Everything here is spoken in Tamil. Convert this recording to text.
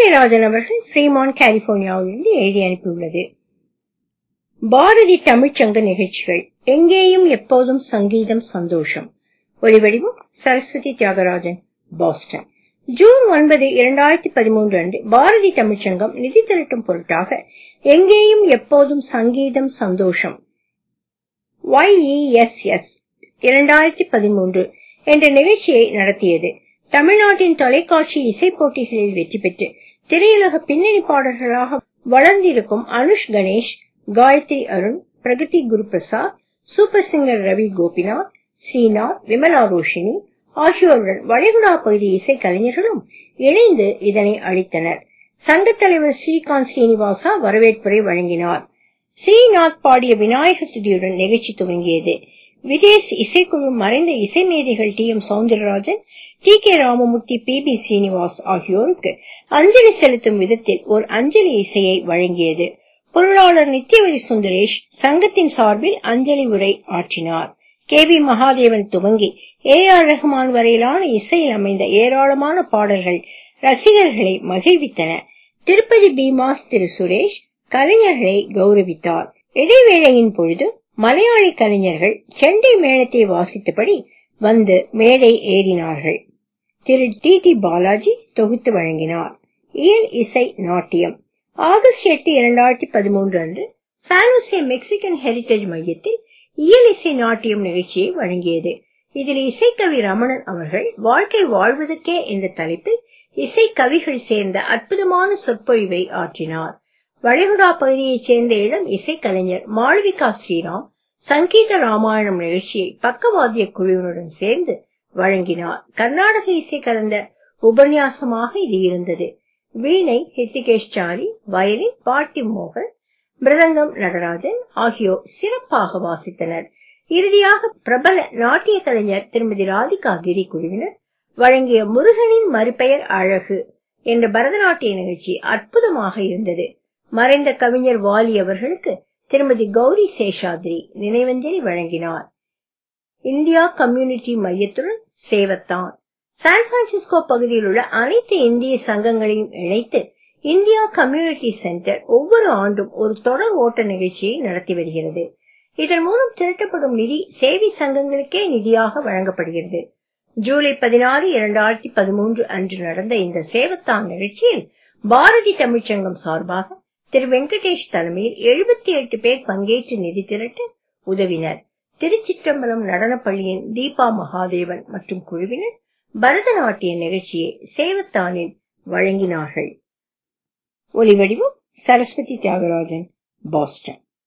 ராஜன் அவர்கள் ஃப்ரீமான் கலிபோர்னியாவிலிருந்து எழுதி அனுப்பியுள்ளது பாரதி தமிழ்ச்சங்க நிகழ்ச்சிகள் எங்கேயும் எப்போதும் சங்கீதம் சந்தோஷம் ஒலிவடிவம் சரஸ்வதி தியாகராஜன் பாஸ்டன் ஜூன் ஒன்பது இரண்டாயிரத்தி பதிமூன்று அன்று பாரதி தமிழ்ச்சங்கம் நிதி திரட்டும் பொருட்டாக எங்கேயும் எப்போதும் சங்கீதம் சந்தோஷம் ஒய்இஎஸ்எஸ் இரண்டாயிரத்தி பதிமூன்று என்ற நிகழ்ச்சியை நடத்தியது தமிழ்நாட்டின் தொலைக்காட்சி இசை போட்டிகளில் வெற்றி பெற்று திரையுலக பின்னணி பாடல்களாக வளர்ந்திருக்கும் அனுஷ் கணேஷ் காயத்ரி அருண் பிரகதி குருபிரசாத் சூப்பர் சிங்கர் ரவி கோபிநாத் ஸ்ரீநாத் விமலா ரோஷினி ஆகியோருடன் வளைகுடா பகுதி இசை கலைஞர்களும் இணைந்து இதனை அளித்தனர் சங்கத் தலைவர் ஸ்ரீகாந்த் ஸ்ரீனிவாசா வரவேற்புரை வழங்கினார் ஸ்ரீநாத் பாடிய விநாயகர் துதியுடன் நிகழ்ச்சி துவங்கியது விதேஷ் இசைக்குழு மறைந்த இசை மேதைகள் T M Soundararajan T K Ramamoorthy P B Srinivas ஆகியோருக்கு அஞ்சலி செலுத்தும் விதத்தில் ஒரு அஞ்சலி இசையை வழங்கியது பொருளாளர் நித்யவதி சுந்தரேஷ் சங்கத்தின் சார்பில் அஞ்சலி உரை ஆற்றினார் கே வி மகாதேவன் துவங்கி ஏ ஆர் ரஹ்மான் வரையிலான இசையில் அமைந்த ஏராளமான பாடல்கள் ரசிகர்களை மகிழ்வித்தன திருப்பதி பீமாஸ் திரு சுரேஷ் கலைஞர்களை கௌரவித்தார் இடைவேளையின் பொழுது மலையாளி கலைஞர்கள் செண்டை மேளத்தை வாசித்தபடி வந்து மேடை ஏறினார்கள் திரு டி டி பாலாஜி தொகுத்து வழங்கினார் இயல் இசை நாட்டியம் ஆகஸ்ட் எட்டு இரண்டாயிரத்தி பதிமூன்று அன்று சானுசே மெக்சிகன் ஹெரிடேஜ் மையத்தில் இயல் இசை நாட்டியம் நிகழ்ச்சியை வழங்கியது இதில் இசைக்கவி ரமணன் அவர்கள் வாழ்க்கை வாழ்வதற்கே என்ற தலைப்பில் இசை கவிகள் சேர்ந்த அற்புதமான சொற்பொழிவை ஆற்றினார் வளைகுடா பகுதியைச் சேர்ந்த இளம் இசைக்கலைஞர் மாளவிகா ஸ்ரீராம் சங்கீத ராமாயணம் நிகழ்ச்சியை பக்கவாத்திய குழுவினுடன் சேர்ந்து வழங்கினார் கர்நாடக இசை கலந்த உபன்யாசமாக இது இருந்தது வீணை ஹித்திகேஷ் சாரி வயலின் பாட்டி மோகன் மிருதங்கம் நடராஜன் ஆகியோர் சிறப்பாக வாசித்தனர் இறுதியாக பிரபல நாட்டிய கலைஞர் திருமதி ராதிகா கிரி குழுவினர் வழங்கிய முருகனின் மறுபெயர் அழகு என்ற பரதநாட்டிய நிகழ்ச்சி அற்புதமாக இருந்தது மறைந்த கவிஞர் வாலி அவர்களுக்கு திருமதி கௌரி சேஷாத்ரி நினைவஞ்சலி வழங்கினார் இந்தியா கம்யூனிட்டி மையத்துடன் சேவத்தான் சான் பிரான்சிஸ்கோ பகுதியில் உள்ள அனைத்து இந்திய சங்கங்களையும் இணைத்து இந்தியா கம்யூனிட்டி சென்டர் ஒவ்வொரு ஆண்டும் ஒரு தொடர் ஓட்ட நிகழ்ச்சியை நடத்தி வருகிறது இதன் மூலம் திரட்டப்படும் நிதி சேவை சங்கங்களுக்கே நிதியாக வழங்கப்படுகிறது ஜூலை பதினாறு இரண்டாயிரத்தி பதிமூன்று அன்று நடந்த இந்த சேவத்தான் நிகழ்ச்சியில் பாரதி தமிழ்ச்சங்கம் சார்பாக திரு வெங்கடேஷ் தலைமையில் எழுபத்தி எட்டு பேர் பங்கேற்று நிதி திரட்ட உதவினர் திருச்சிற்றம்பலம் நடனப்பள்ளியின் தீபா மகாதேவன் மற்றும் குழுவினர் பரதநாட்டிய நிகழ்ச்சியை சேவத்தானில் வழங்கினார்கள் ஒலிவடிவம் சரஸ்வதி தியாகராஜன் பாஸ்டன்